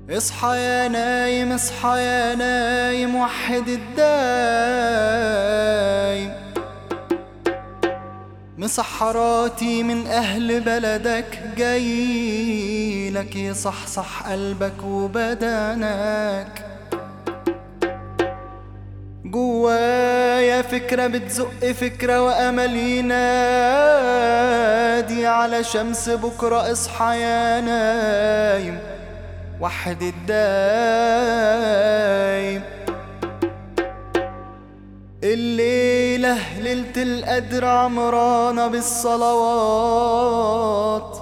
اصحى يا نايم اصحى يا نايم وحد الدايم مسحراتي من أهل بلدك جاي لك يصحصح قلبك وبدنك جوايا فكرة بتزق فكرة وأمل ينادي على شمس بكرة اصحى يا نايم وحد الدايم الليلة ليلة القدر عمرانة بالصلوات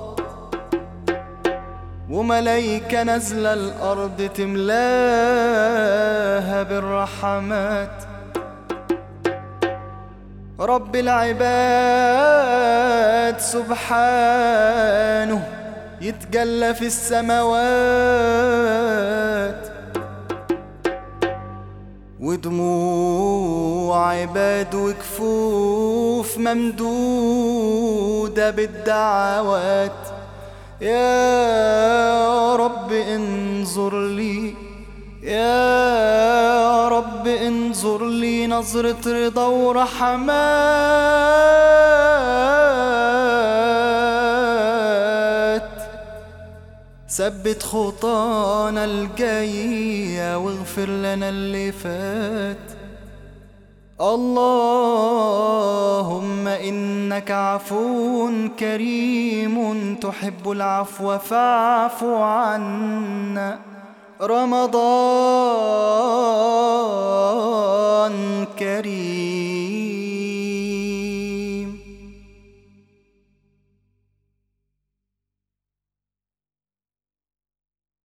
وملايكة نازلة الأرض تملاها بالرحمات رب العباد سبحانه يتجلى في السماوات ودموع عباد وكفوف ممدودة بالدعوات يا رب انظر لي يا رب انظر لي نظرة رضا ورحمات ثبت خطانا الجاية واغفر لنا اللي فات اللهم إنك عفو كريم تحب العفو فاعف عنا رمضان كريم